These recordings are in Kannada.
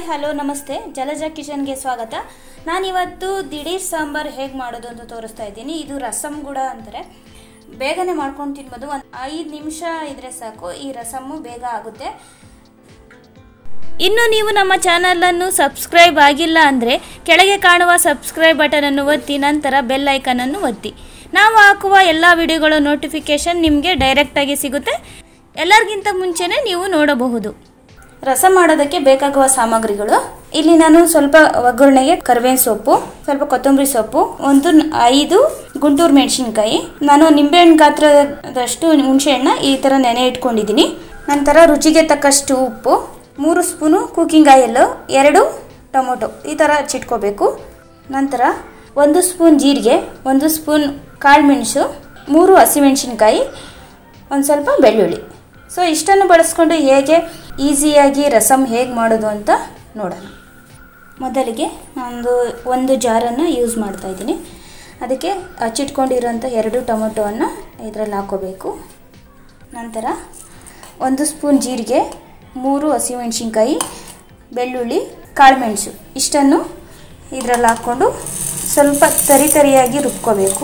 ಹಲೋ ನಮಸ್ತೆ ಜಲಜ ಕಿಚನ್ಗೆ ಸ್ವಾಗತ ನಾನಿವತ್ತು ದಿಢೀರ್ ಸಾಂಬಾರ್ ಹೇಗೆ ಮಾಡೋದು ಅಂತ ತೋರಿಸ್ತಾ ಇದ್ದೀನಿ ಇದು ರಸಮ್ ಕೂಡ ಅಂತಾರೆ ಬೇಗನೆ ಮಾಡ್ಕೊಂಡು ತಿನ್ಬೋದು ಒಂದು ಐದು ನಿಮಿಷ ಇದ್ರೆ ಸಾಕು ಈ ರಸಮ್ಮು ಬೇಗ ಆಗುತ್ತೆ ಇನ್ನು ನೀವು ನಮ್ಮ ಚಾನಲನ್ನು ಸಬ್ಸ್ಕ್ರೈಬ್ ಆಗಿಲ್ಲ ಅಂದರೆ ಕೆಳಗೆ ಕಾಣುವ ಸಬ್ಸ್ಕ್ರೈಬ್ ಬಟನನ್ನು ಒತ್ತಿ ನಂತರ ಬೆಲ್ ಐಕನನ್ನು ಒತ್ತಿ ನಾವು ಹಾಕುವ ಎಲ್ಲ ವಿಡಿಯೋಗಳ ನೋಟಿಫಿಕೇಷನ್ ನಿಮಗೆ ಡೈರೆಕ್ಟಾಗಿ ಸಿಗುತ್ತೆ ಎಲ್ಲರಿಗಿಂತ ಮುಂಚೆನೇ ನೀವು ನೋಡಬಹುದು ರಸ ಮಾಡೋದಕ್ಕೆ ಬೇಕಾಗುವ ಸಾಮಗ್ರಿಗಳು ಇಲ್ಲಿ ನಾನು ಸ್ವಲ್ಪ ಒಗ್ಗರಣೆಗೆ ಕರಿಬೇವಿನ ಸೊಪ್ಪು ಸ್ವಲ್ಪ ಕೊತ್ತಂಬರಿ ಸೊಪ್ಪು ಒಂದು ನ- ಐದು ಗುಂಟೂರು ಮೆಣಸಿನ್ಕಾಯಿ ನಾನು ನಿಂಬೆಹಣ್ಣು ಗಾತ್ರದಷ್ಟು ಹುಣಸೆಹಣ್ಣ ಈ ಥರ ನೆನೆ ಇಟ್ಕೊಂಡಿದ್ದೀನಿ ನಂತರ ರುಚಿಗೆ ತಕ್ಕಷ್ಟು ಉಪ್ಪು ಮೂರು ಸ್ಪೂನು ಕುಕಿಂಗ್ ಆಯಿಲ್ ಎರಡು ಟೊಮೊಟೊ ಈ ಥರ ಹಚ್ಚಿಟ್ಕೋಬೇಕು ನಂತರ ಒಂದು ಸ್ಪೂನ್ ಜೀರಿಗೆ ಒಂದು ಸ್ಪೂನ್ ಕಾಳುಮೆಣಸು ಮೂರು ಹಸಿಮೆಣಸಿನ್ಕಾಯಿ ಒಂದು ಸ್ವಲ್ಪ ಬೆಳ್ಳುಳ್ಳಿ ಸೊ ಇಷ್ಟನ್ನು ಬಳಸ್ಕೊಂಡು ಹೇಗೆ ಈಸಿಯಾಗಿ ರಸಮ್ ಹೇಗೆ ಮಾಡೋದು ಅಂತ ನೋಡೋಣ ಮೊದಲಿಗೆ ಒಂದು ಒಂದು ಜಾರನ್ನು ಯೂಸ್ ಮಾಡ್ತಾ ಇದ್ದೀನಿ ಅದಕ್ಕೆ ಹಚ್ಚಿಟ್ಕೊಂಡಿರೋಂಥ ಎರಡು ಟೊಮೊಟೊವನ್ನು ಇದರಲ್ಲಿ ಹಾಕೋಬೇಕು ನಂತರ ಒಂದು ಸ್ಪೂನ್ ಜೀರಿಗೆ ಮೂರು ಹಸಿಮೆಣಸಿನ್ಕಾಯಿ ಬೆಳ್ಳುಳ್ಳಿ ಕಾಳುಮೆಣಸು ಇಷ್ಟನ್ನು ಇದರಲ್ಲಿ ಹಾಕ್ಕೊಂಡು ಸ್ವಲ್ಪ ತರಿ ತರಿಯಾಗಿ ರುಬ್ಕೋಬೇಕು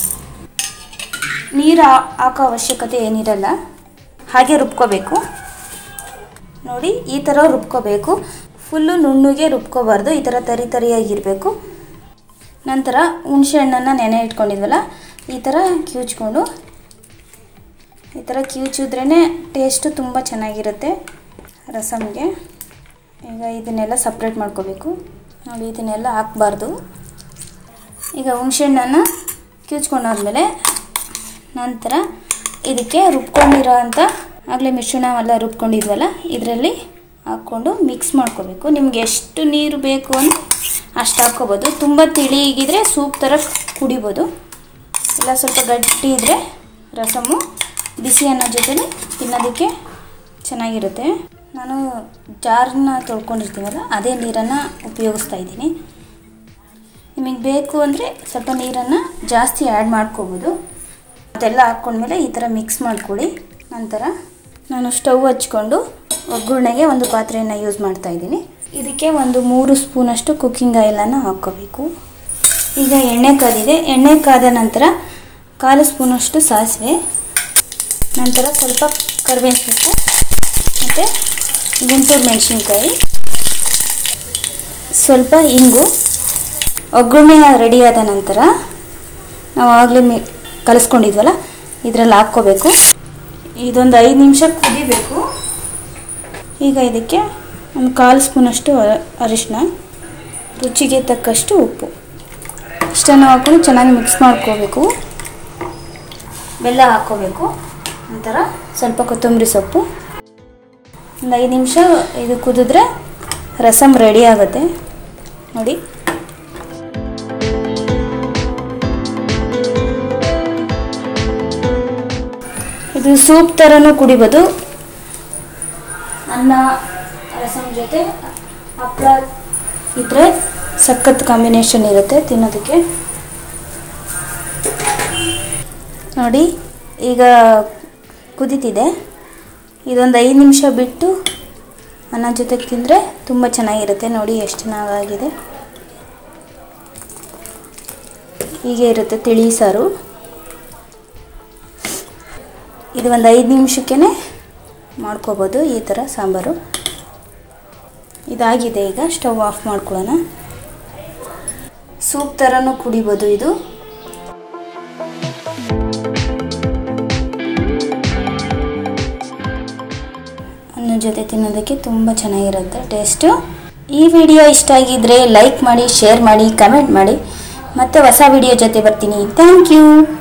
ನೀರು ಹಾ- ಹಾಕೋ ಅವಶ್ಯಕತೆ ಏನಿರಲ್ಲ ಹಾಗೆ ರುಬ್ಕೋಬೇಕು ನೋಡಿ ಈ ಥರ ರುಬ್ಕೋಬೇಕು ಫುಲ್ಲು ನುಣ್ಣಗೆ ರುಬ್ಕೋಬಾರ್ದು ಈ ಥರ ತರಿ ತರಿಯಾಗಿರಬೇಕು ನಂತರ ಹುಣಸೆ ಹಣ್ಣನ್ನು ನೆನೆ ಇಟ್ಕೊಂಡಿದ್ವಲ್ಲ ಈ ಥರ ಕಿವುಚ್ಕೊಂಡು ಈ ಥರ ಕಿವುಚಿದ್ರೇ ಟೇಸ್ಟು ತುಂಬ ಚೆನ್ನಾಗಿರುತ್ತೆ ರಸಮ್ಗೆ ಈಗ ಇದನ್ನೆಲ್ಲ ಸಪ್ರೇಟ್ ಮಾಡ್ಕೋಬೇಕು ನೋಡಿ ಇದನ್ನೆಲ್ಲ ಹಾಕ್ಬಾರ್ದು ಈಗ ಹುಣಸೆಹಣ್ಣನ್ನು ಕಿವುಚ್ಕೊಂಡಾದ್ಮೇಲೆ ನಂತರ ಇದಕ್ಕೆ ರುಬ್ಕೊಂಡಿರೋ ಅಂಥ ಆಗಲೇ ಮಿಶ್ರಣ ರುಬ್ಕೊಂಡಿದ್ವಲ್ಲ ಇದರಲ್ಲಿ ಹಾಕ್ಕೊಂಡು ಮಿಕ್ಸ್ ಮಾಡ್ಕೋಬೇಕು ನಿಮ್ಗೆ ಎಷ್ಟು ನೀರು ಬೇಕು ಅಂತ ಅಷ್ಟು ಹಾಕ್ಕೋಬೋದು ತುಂಬ ತಿಳಿಗಿದ್ರೆ ಸೂಪ್ ಥರ ಕುಡಿಬೋದು ಇಲ್ಲ ಸ್ವಲ್ಪ ಗಟ್ಟಿ ಇದ್ದರೆ ರಸಮು ಬಿಸಿ ಅನ್ನೋ ಜೊತೆಲಿ ತಿನ್ನೋದಕ್ಕೆ ಚೆನ್ನಾಗಿರುತ್ತೆ ನಾನು ಜಾರನ್ನ ತೊಳ್ಕೊಂಡಿರ್ತೀವಲ್ಲ ಅದೇ ನೀರನ್ನು ಉಪಯೋಗಿಸ್ತಾ ಇದ್ದೀನಿ ನಿಮಗೆ ಬೇಕು ಅಂದರೆ ಸ್ವಲ್ಪ ನೀರನ್ನು ಜಾಸ್ತಿ ಆ್ಯಡ್ ಮಾಡ್ಕೋಬೋದು ಅದೆಲ್ಲ ಹಾಕ್ಕೊಂಡ್ಮೇಲೆ ಈ ಥರ ಮಿಕ್ಸ್ ಮಾಡ್ಕೊಳ್ಳಿ ನಂತರ ನಾನು ಸ್ಟವ್ ಹಚ್ಕೊಂಡು ಒಗ್ಗರಣೆಗೆ ಒಂದು ಪಾತ್ರೆಯನ್ನು ಯೂಸ್ ಮಾಡ್ತಾ ಇದ್ದೀನಿ ಇದಕ್ಕೆ ಒಂದು ಮೂರು ಸ್ಪೂನಷ್ಟು ಕುಕ್ಕಿಂಗ್ ಆಯಿಲನ್ನು ಹಾಕ್ಕೋಬೇಕು ಈಗ ಎಣ್ಣೆ ಕಾದಿದೆ ಎಣ್ಣೆ ಕಾದ ನಂತರ ಕಾಲು ಸ್ಪೂನಷ್ಟು ಸಾಸಿವೆ ನಂತರ ಸ್ವಲ್ಪ ಕರಿಬೇವಿನ ಸೊಪ್ಪು ಮತ್ತು ಗುಂಟೂರು ಮೆಣಸಿನ್ಕಾಯಿ ಸ್ವಲ್ಪ ಇಂಗು ಒಗ್ಗರಣೆ ರೆಡಿಯಾದ ನಂತರ ನಾವು ಆಗಲೇ ಮಿ ಕಲಿಸ್ಕೊಂಡಿದ್ವಲ್ಲ ಇದರಲ್ಲಿ ಹಾಕ್ಕೋಬೇಕು ಇದೊಂದು ಐದು ನಿಮಿಷ ಕುದಿಬೇಕು ಈಗ ಇದಕ್ಕೆ ಒಂದು ಕಾಲು ಸ್ಪೂನಷ್ಟು ಅ- ಅರಿಶಿನ ರುಚಿಗೆ ತಕ್ಕಷ್ಟು ಉಪ್ಪು ಇಷ್ಟನ್ನು ಹಾಕ್ಕೊಂಡು ಚೆನ್ನಾಗಿ ಮಿಕ್ಸ್ ಮಾಡ್ಕೋಬೇಕು ಬೆಲ್ಲ ಹಾಕ್ಕೋಬೇಕು ನಂತರ ಸ್ವಲ್ಪ ಕೊತ್ತಂಬರಿ ಸೊಪ್ಪು ಒಂದು ಐದು ನಿಮಿಷ ಇದು ಕುದಿದ್ರೆ ರಸಮ್ ರೆಡಿ ಆಗುತ್ತೆ ನೋಡಿ ಇದು ಸೂಪ್ ಥರನೂ ಕುಡಿಬೋದು ಅನ್ನ ರಸಮ್ ಜೊತೆ ಹಪ್ಪಳ ಇದ್ರೆ ಸಖತ್ ಕಾಂಬಿನೇಷನ್ ಇರುತ್ತೆ ತಿನ್ನೋದಕ್ಕೆ ನೋಡಿ ಈಗ ಕುದೀತಿದೆ ಇದೊಂದು ಐದು ನಿಮಿಷ ಬಿಟ್ಟು ಅನ್ನ ಜೊತೆಗೆ ತಿಂದರೆ ತುಂಬ ಚೆನ್ನಾಗಿರುತ್ತೆ ನೋಡಿ ಎಷ್ಟು ಚೆನ್ನಾಗಾಗಿದೆ ಹೀಗೆ ಇರುತ್ತೆ ತಿಳಿ ಸಾರು ಇದು ಒಂದು ಐದು ನಿಮಿಷಕ್ಕೇ ಮಾಡ್ಕೋಬೋದು ಈ ಥರ ಸಾಂಬಾರು ಇದಾಗಿದೆ ಈಗ ಸ್ಟವ್ ಆಫ್ ಮಾಡ್ಕೊಳ್ಳೋಣ ಸೂಪ್ ಥರನೂ ಕುಡಿಬೋದು ಇದು ಅನ್ನ ಜೊತೆ ತಿನ್ನೋದಕ್ಕೆ ತುಂಬ ಚೆನ್ನಾಗಿರುತ್ತೆ ಟೇಸ್ಟು ಈ ವಿಡಿಯೋ ಇಷ್ಟ ಆಗಿದ್ರೆ ಲೈಕ್ ಮಾಡಿ ಶೇರ್ ಮಾಡಿ ಕಮೆಂಟ್ ಮಾಡಿ ಮತ್ತೆ ಹೊಸ ವಿಡಿಯೋ ಜೊತೆ ಬರ್ತೀನಿ ಥ್ಯಾಂಕ್ ಯು